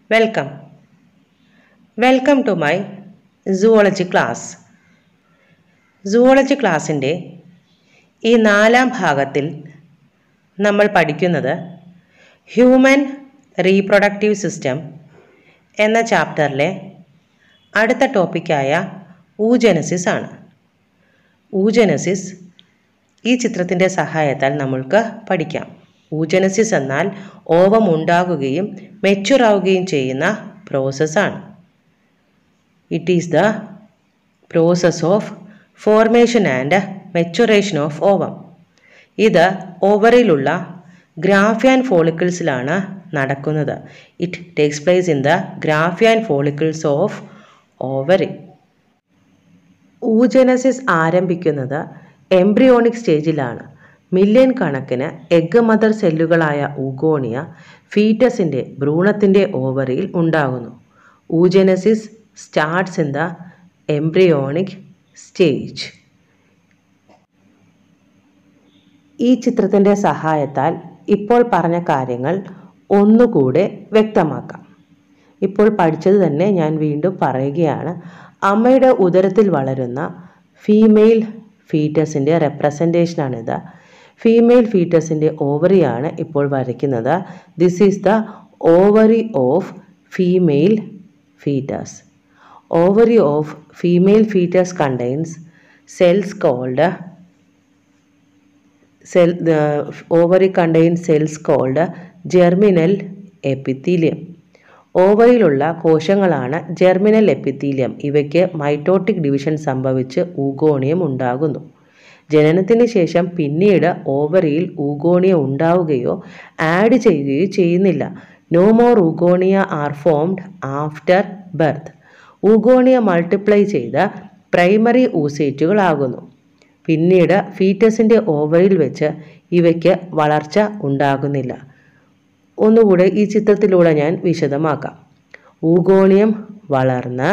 Welcome welcome to my zoology class zoology ക്ലാസ്സിൻ്റെ ഈ നാലാം ഭാഗത്തിൽ നമ്മൾ പഠിക്കുന്നത് ഹ്യൂമൻ റീപ്രൊഡക്റ്റീവ് സിസ്റ്റം എന്ന ചാപ്റ്ററിലെ അടുത്ത ടോപ്പിക്കായ ഊജനസിസ് ആണ് ഊജനസിസ് ഈ ചിത്രത്തിൻ്റെ സഹായത്താൽ നമ്മൾക്ക് പഠിക്കാം ഊജനസിസ് എന്നാൽ ഓവം ഉണ്ടാകുകയും മെച്ചുർ ആവുകയും ചെയ്യുന്ന പ്രോസസ്സാണ് it is the process of formation and maturation of ovum ഇത് ഓവറിലുള്ള ഗ്രാഫിയാൻ ഫോളിക്കിൾസിലാണ് നടക്കുന്നത് it takes place in the Graafian follicles of ovary oogenesis ആരംഭിക്കുന്നത് എംബ്രിയോണിക് സ്റ്റേജിലാണ് മില്യൺ കണക്കിന് എഗ് മദർ സെല്ലുകളായ ഊഗോണിയ ഫീറ്റസിൻ്റെ ഭ്രൂണത്തിൻ്റെ ഓവറിയിൽ ഉണ്ടാകുന്നു oogenesis starts in the embryonic stage ഈ ചിത്രത്തിൻ്റെ സഹായത്താൽ ഇപ്പോൾ പറഞ്ഞ കാര്യങ്ങൾ ഒന്നുകൂടെ വ്യക്തമാക്കാം ഇപ്പോൾ പഠിച്ചത് തന്നെ ഞാൻ വീണ്ടും പറയുകയാണ് അമ്മയുടെ ഉദരത്തിൽ വളരുന്ന ഫീമെയിൽ ഫീറ്റസിൻ്റെ റെപ്രസെൻറ്റേഷനാണിത് ഫീമെയിൽ ഫീറ്റസിൻ്റെ ഓവറിയാണ് ഇപ്പോൾ വരയ്ക്കുന്നത് this is the ovary of female foetus ovary of female foetus contains cells called cell the ovary contains cells called germinal epithelium ഓവറിയിലുള്ള കോശങ്ങളാണ് ജെർമിനൽ എപ്പിത്തീലിയം ഇവയ്ക്ക് മൈറ്റോട്ടിക് ഡിവിഷൻ സംഭവിച്ച് ഊഗോണിയം ഉണ്ടാകുന്നു ജനനത്തിന് ശേഷം പിന്നീട് ഓവറിയിൽ ഊഗോണിയ ഉണ്ടാവുകയോ ആഡ് ചെയ്യുകയോ ചെയ്യുന്നില്ല no more oogonia are formed after birth oogonia multiply ചെയ്ത് പ്രൈമറി ഊസേറ്റുകളാകുന്നു പിന്നീട് ഫീറ്റസിൻ്റെ ഓവറിൽ വെച്ച് ഇവയ്ക്ക് വളർച്ച ഉണ്ടാകുന്നില്ല ഒന്നുകൂടെ ഈ ചിത്രത്തിലൂടെ ഞാൻ വിശദമാക്കാം ഊഗോണിയം വളർന്ന്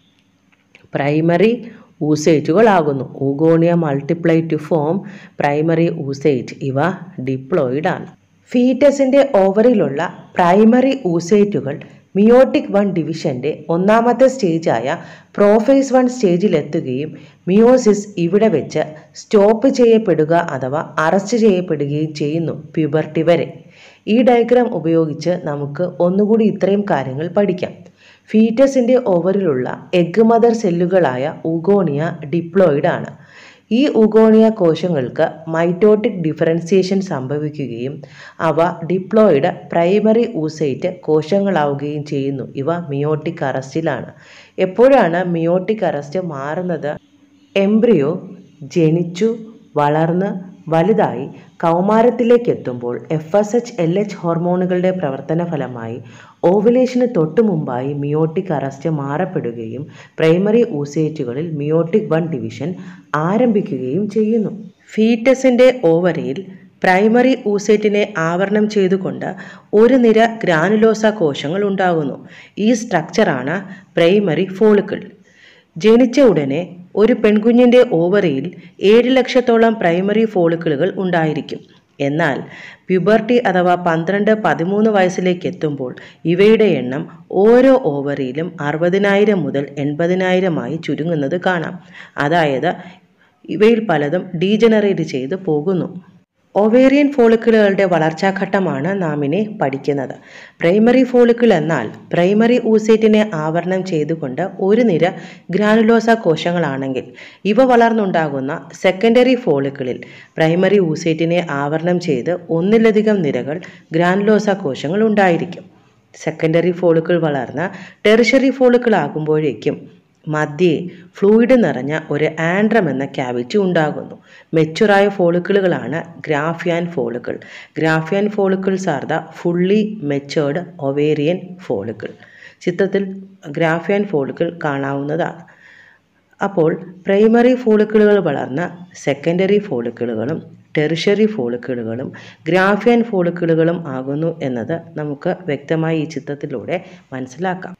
പ്രൈമറി ഊസേറ്റുകളാകുന്നു oogonia multiply to form primary oocyte ഇവ ഡിപ്ലോയിഡ് ആണ് ഫീറ്റസിൻ്റെ ഓവറിലുള്ള പ്രൈമറി ഊസേറ്റുകൾ മിയോട്ടിക് വൺ ഡിവിഷൻ്റെ ഒന്നാമത്തെ സ്റ്റേജായ പ്രോഫേസ് വൺ സ്റ്റേജിലെത്തുകയും മിയോസിസ് ഇവിടെ വെച്ച് സ്റ്റോപ്പ് ചെയ്യപ്പെടുക അഥവാ അറസ്റ്റ് ചെയ്യപ്പെടുകയും ചെയ്യുന്നു പ്യൂബർട്ടി വരെ ഈ ഡയഗ്രാം ഉപയോഗിച്ച് നമുക്ക് ഒന്നുകൂടി ഇത്രയും കാര്യങ്ങൾ പഠിക്കാം ഫീറ്റസിൻ്റെ ഓവറിലുള്ള എഗ് മദർ സെല്ലുകളായ ഊഗോണിയ ഡിപ്ലോയിഡ് ആണ് ഈ ഉഗോണിയ കോശങ്ങൾക്ക് മൈറ്റോട്ടിക് ഡിഫറൻസിയേഷൻ സംഭവിക്കുകയും അവ ഡിപ്ലോയിഡ് പ്രൈമറി ഊസൈറ്റ് കോശങ്ങളാവുകയും ചെയ്യുന്നു ഇവ മിയോട്ടിക് അറസ്റ്റിലാണ് എപ്പോഴാണ് മിയോട്ടിക് അറസ്റ്റ് മാറുന്നത് എംബ്രിയോ ജനിച്ചു വളർന്ന് വലുതായി കൗമാരത്തിലേക്ക് എത്തുമ്പോൾ F S H L H ഹോർമോണുകളുടെ പ്രവർത്തന ഫലമായി ഓവുലേഷന് തൊട്ടു മുമ്പായി മിയോട്ടിക് അറസ്റ്റ് മാറപ്പെടുകയും പ്രൈമറി ഊസേറ്റുകളിൽ മിയോട്ടിക് വൺ ഡിവിഷൻ ആരംഭിക്കുകയും ചെയ്യുന്നു ഫീറ്റസിൻ്റെ ഓവറിയിൽ പ്രൈമറി ഊസേറ്റിനെ ആവരണം ചെയ്തുകൊണ്ട് ഒരു നിര ഗ്രാനുലോസ കോശങ്ങൾ ഉണ്ടാകുന്നു ഈ സ്ട്രക്ചറാണ് പ്രൈമറി ഫോളിക്കിൾ ജനിച്ച ഉടനെ ഒരു പെൺകുഞ്ഞിൻ്റെ ഓവറിയിൽ ഏഴ് ലക്ഷത്തോളം പ്രൈമറി ഫോളിക്കിളുകൾ ഉണ്ടായിരിക്കും എന്നാൽ പ്യുബർട്ടി അഥവാ പന്ത്രണ്ട് പതിമൂന്ന് വയസ്സിലേക്ക് എത്തുമ്പോൾ ഇവയുടെ എണ്ണം ഓരോ ഓവറിയിലും അറുപതിനായിരം മുതൽ എൺപതിനായിരമായി ചുരുങ്ങുന്നത് കാണാം അതായത് ഇവയിൽ പലതും ഡീജനറേറ്റ് ചെയ്ത് പോകുന്നു ഒവേറിയൻ ഫോളിക്കിളുകളുടെ വളർച്ചാഘട്ടമാണ് നാം ഇനി പഠിക്കുന്നത് പ്രൈമറി ഫോളിക്കിൾ എന്നാൽ പ്രൈമറി ഊസേറ്റിനെ ആവരണം ചെയ്തുകൊണ്ട് ഒരു നിര ഗ്രാനുലോസ കോശങ്ങളാണെങ്കിൽ ഇവ വളർന്നുണ്ടാകുന്ന സെക്കൻഡറി ഫോളിക്കിളിൽ പ്രൈമറി ഊസേറ്റിനെ ആവരണം ചെയ്ത് ഒന്നിലധികം നിരകൾ ഗ്രാനുലോസ കോശങ്ങൾ ഉണ്ടായിരിക്കും സെക്കൻഡറി ഫോളിക്കിൾ വളർന്ന് ടെറിഷറി ഫോളിക്കിൾ ആകുമ്പോഴേക്കും മധ്യേ ഫ്ലൂയിഡ് നിറഞ്ഞ ഒരു ആൻഡ്രം എന്ന ക്യാവിറ്റി ഉണ്ടാകുന്നു മെച്ചുറായ ഫോളിക്കിളുകളാണ് Graafian follicle Graafian follicles are the fully matured ovarian follicle ചിത്രത്തിൽ ഗ്രാഫിയാൻ ഫോളിക്കിൾ കാണാവുന്നതാണ് അപ്പോൾ പ്രൈമറി ഫോളിക്കിളുകൾ വളർന്ന് സെക്കൻഡറി ഫോളിക്കിളുകളും ടെറിഷറി ഫോളിക്കിളുകളും ഗ്രാഫിയൻ ഫോളിക്കിളുകളും ആകുന്നു എന്നത് നമുക്ക് വ്യക്തമായി ഈ ചിത്രത്തിലൂടെ മനസ്സിലാക്കാം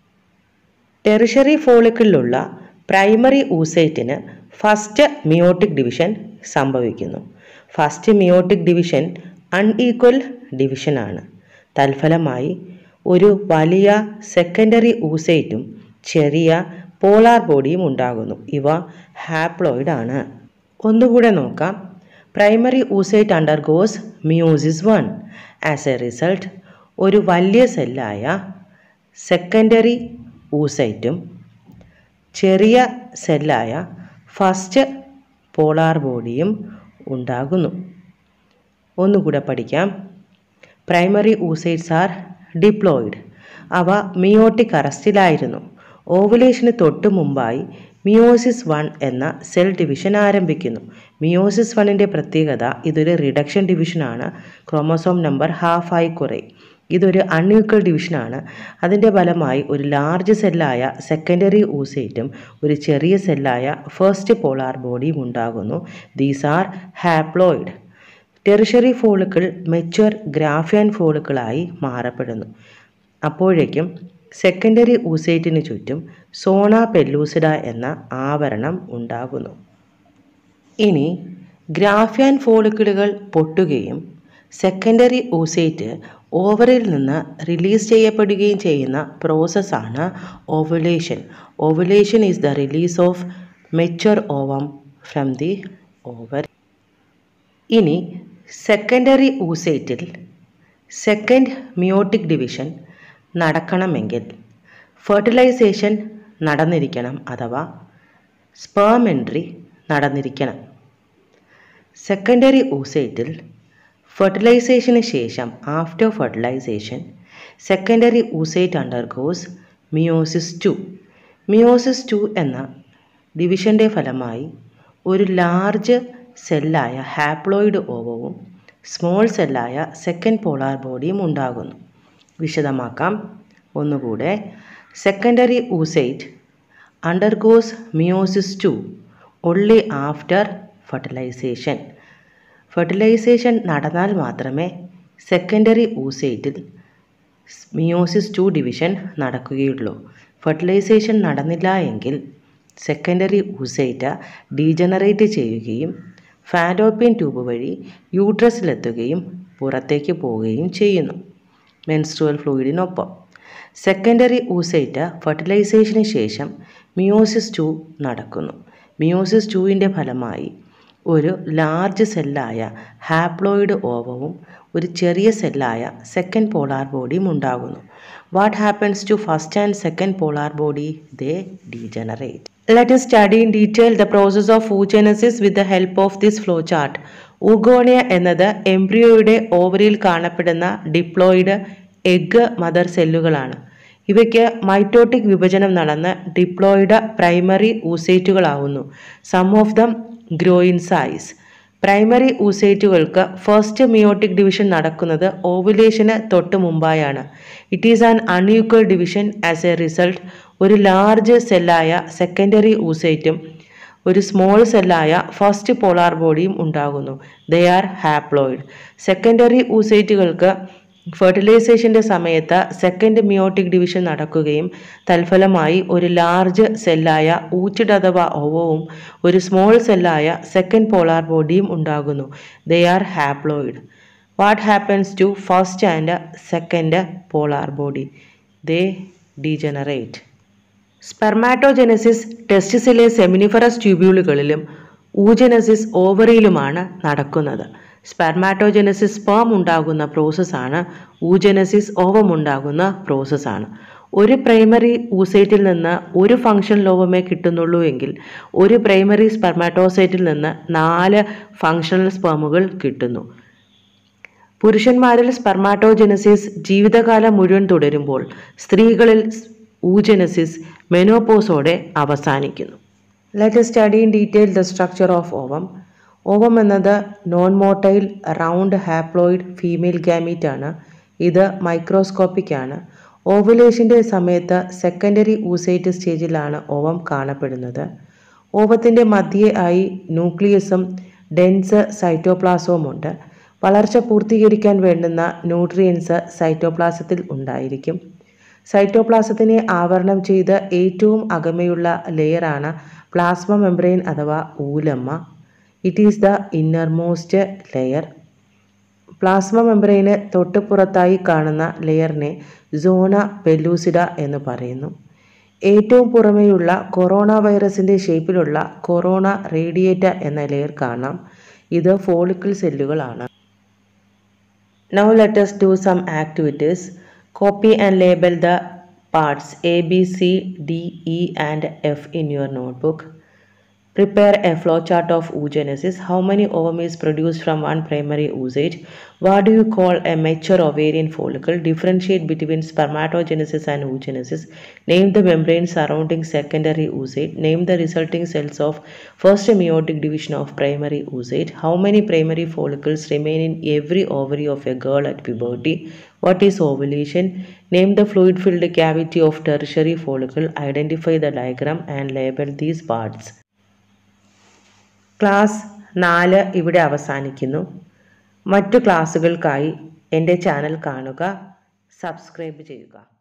ടെറിഷറി ഫോളിക്കിളിലുള്ള പ്രൈമറി ഊസൈറ്റിന് ഫസ്റ്റ് മിയോട്ടിക് ഡിവിഷൻ സംഭവിക്കുന്നു ഫസ്റ്റ് മിയോട്ടിക് ഡിവിഷൻ അൺഈക്വൽ ഡിവിഷനാണ് തൽഫലമായി ഒരു വലിയ സെക്കൻഡറി ഊസൈറ്റും ചെറിയ പോളാർ ബോഡിയും ഉണ്ടാകുന്നു ഇവ ഹാപ്ലോയിഡ് ആണ് ഒന്നുകൂടെ നോക്കാം primary oocyte undergoes meiosis one as a result ഒരു വലിയ സെല്ലായ സെക്കൻഡറി ഊസൈറ്റും ചെറിയ സെല്ലായ ഫസ്റ്റ് പോളാർ ബോഡിയും ഉണ്ടാകുന്നു ഒന്നുകൂടെ പഠിക്കാം പ്രൈമറി ഊസൈറ്റ്സ് ആർ ഡിപ്ലോയിഡ് അവ മിയോട്ടിക് അറസ്റ്റിലായിരുന്നു ഓവുലേഷന് തൊട്ട് മുമ്പായി മിയോസിസ് വൺ എന്ന സെൽ ഡിവിഷൻ ആരംഭിക്കുന്നു മിയോസിസ് വണ്ണിൻ്റെ പ്രത്യേകത ഇതൊരു റിഡക്ഷൻ ഡിവിഷനാണ് ക്രോമസോം നമ്പർ ഹാഫായി കുറയും ഇതൊരു അൺഈക്വൽ ഡിവിഷനാണ് അതിൻ്റെ ഫലമായി ഒരു ലാർജ് സെല്ലായ സെക്കൻഡറി ഊസൈറ്റും ഒരു ചെറിയ സെല്ലായ ഫസ്റ്റ് പോളാർ ബോഡിയും ഉണ്ടാകുന്നു these are haploid tertiary follicle mature Graafian ഫോളിക്കിളായി മാറപ്പെടുന്നു അപ്പോഴേക്കും സെക്കൻഡറി ഊസൈറ്റിന് ചുറ്റും സോണ പെല്ലൂസിഡ എന്ന ആവരണം ഉണ്ടാകുന്നു ഇനി ഗ്രാഫിയൻ ഫോളിക്കിളുകൾ പൊട്ടുകയും സെക്കൻഡറി ഊസൈറ്റ് ഓവറിൽ നിന്ന് റിലീസ് ചെയ്യപ്പെടുകയും ചെയ്യുന്ന പ്രോസസ്സാണ് ovulation ovulation is the release of mature ovum from the ovary ഇനി സെക്കൻഡറി ഊസൈറ്റിൽ സെക്കൻഡ് മിയോട്ടിക് ഡിവിഷൻ നടക്കണമെങ്കിൽ ഫെർട്ടിലൈസേഷൻ നടന്നിരിക്കണം അഥവാ സ്പേം എൻട്രി നടന്നിരിക്കണം സെക്കൻഡറി ഊസൈറ്റിൽ ഫെർട്ടിലൈസേഷന് ശേഷം after fertilisation secondary oocyte undergoes meiosis two meiosis two എന്ന ഡിവിഷൻ്റെ ഫലമായി ഒരു ലാർജ് സെല്ലായ ഹാപ്ലോയിഡ് ഓവവും സ്മോൾ സെല്ലായ സെക്കൻഡ് പോളാർ ബോഡിയും ഉണ്ടാകുന്നു വിശദമാക്കാം ഒന്നുകൂടെ secondary oocyte undergoes meiosis two only after fertilisation fertilisation നടന്നാൽ മാത്രമേ സെക്കൻഡറി ഊസൈറ്റിൽ മിയോസിസ് ടു ഡിവിഷൻ നടക്കുകയുള്ളൂ ഫെർട്ടിലൈസേഷൻ നടന്നില്ല എങ്കിൽ സെക്കൻഡറി ഊസൈറ്റ് ഡീജനറേറ്റ് ചെയ്യുകയും ഫാലോപ്പിയൻ ട്യൂബ് വഴി യൂട്രസിലെത്തുകയും പുറത്തേക്ക് പോവുകയും ചെയ്യുന്നു മെൻസ്ട്രുവൽ ഫ്ലൂയിഡിനൊപ്പം സെക്കൻഡറി ഊസൈറ്റ് ഫെർട്ടിലൈസേഷന് ശേഷം മിയോസിസ് ടു നടക്കുന്നു മിയോസിസ് ടുവിൻ്റെ ഫലമായി ഒരു ലാർജ് സെല്ലായ ഹാപ്ലോയിഡ് ഓവവും ഒരു ചെറിയ സെല്ലായ സെക്കൻഡ് പോളാർ ബോഡിയും ഉണ്ടാകുന്നു what happens to first and second polar body they degenerate let us study in detail the process of oogenesis with the help of this flow chart. Oogonia എന്നത് എംബ്രിയോയുടെ ഓവറിയിൽ കാണപ്പെടുന്ന diploid egg mother സെല്ലുകളാണ് ഇവയ്ക്ക് mitotic വിഭജനം നടന്ന് diploid primary ഊസൈറ്റുകളാവുന്നു some of them grow in size primary ഊസൈറ്റുകൾക്ക് first meiotic division നടക്കുന്നത് ഓവുലേഷന് തൊട്ട് മുമ്പായാണ് it is an unequal division as a result ഒരു ലാർജ് സെല്ലായ സെക്കൻഡറി ഊസൈറ്റും ഒരു സ്മോൾ സെല്ലായ ഫസ്റ്റ് പോളാർ ബോഡിയും ഉണ്ടാകുന്നു ദേ ആർ ഹാപ്ലോയിഡ് സെക്കൻഡറി ഊസൈറ്റുകൾക്ക് ഫെർട്ടിലൈസേഷൻ്റെ സമയത്ത് സെക്കൻഡ് മിയോട്ടിക് ഡിവിഷൻ നടക്കുകയും തൽഫലമായി ഒരു ലാർജ് സെല്ലായ ഊച്ചിഡ് അഥവാ ഓവവും ഒരു സ്മോൾ സെല്ലായ സെക്കൻഡ് പോളാർ ബോഡിയും ഉണ്ടാകുന്നു they are haploid what happens to first and second polar body they degenerate spermatogenesis ടെസ്റ്റിസിലെ seminiferous ട്യൂബ്യൂളുകളിലും ഊജനസിസ് ഓവറിയിലുമാണ് നടക്കുന്നത് സ്പെർമാറ്റോജനസിസ് സ്പേം ഉണ്ടാകുന്ന പ്രോസസ്സാണ് ഊജനസിസ് ഓവം ഉണ്ടാകുന്ന പ്രോസസ്സാണ് ഒരു പ്രൈമറി ഊസൈറ്റിൽ നിന്ന് ഒരു ഫങ്ഷൻ ലോവമേ കിട്ടുന്നുള്ളൂ എങ്കിൽ ഒരു പ്രൈമറി സ്പെർമാറ്റോസൈറ്റിൽ നിന്ന് നാല് ഫങ്ഷണൽ സ്പേമുകൾ കിട്ടുന്നു പുരുഷന്മാരിൽ സ്പെർമാറ്റോജനസിസ് ജീവിതകാലം മുഴുവൻ തുടരുമ്പോൾ സ്ത്രീകളിൽ ഊജനസിസ് മെനോപോസോടെ അവസാനിക്കുന്നു let study in detail the structure of ovum ovum എന്നത് non motile round haploid female gamete ആണ് ഇത് മൈക്രോസ്കോപ്പിക് ആണ് ഓവുലേഷൻ്റെ സമയത്ത് സെക്കൻഡറി ഊസൈറ്റ് സ്റ്റേജിലാണ് ഓവം കാണപ്പെടുന്നത് ഓവത്തിൻ്റെ മധ്യേ ആയി ന്യൂക്ലിയസും ഡെൻസ് സൈറ്റോപ്ലാസവും ഉണ്ട് വളർച്ച പൂർത്തീകരിക്കാൻ വേണ്ടുന്ന ന്യൂട്രിയൻസ് സൈറ്റോപ്ലാസത്തിൽ ഉണ്ടായിരിക്കും സൈറ്റോപ്ലാസത്തിനെ ആവരണം ചെയ്ത് ഏറ്റവും അകമയുള്ള ലെയറാണ് പ്ലാസ്മ മെംബ്രെയിൻ അഥവാ oolemma it is the innermost layer plasma മെമ്പറൈന് തൊട്ട് പുറത്തായി കാണുന്ന ലെയറിനെ സോണ പെല്ലൂസിഡ എന്ന് പറയുന്നു ഏറ്റവും പുറമേയുള്ള കൊറോണ വൈറസിൻ്റെ ഷേപ്പിലുള്ള കൊറോണ റേഡിയേറ്റ എന്ന ലെയർ കാണാം ഇത് ഫോളിക്കിൾ സെല്ലുകളാണ് now let's do some activities copy and label the parts A B C D E and F in your notebook Prepare a flowchart of oogenesis. How many ovum is produced from one primary oosage? What do you call a mature ovarian follicle? Differentiate between spermatogenesis and oogenesis. Name the membrane surrounding secondary oosage. Name the resulting cells of first meiotic division of primary oosage. How many primary follicles remain in every ovary of a girl at puberty? What is ovulation? Name the fluid filled cavity of tertiary follicle. Identify the diagram and label these parts. Class നാല് ഇവിടെ അവസാനിക്കുന്നു മറ്റു ക്ലാസ്സുകൾക്കായി എൻ്റെ channel കാണുക subscribe ചെയ്യുക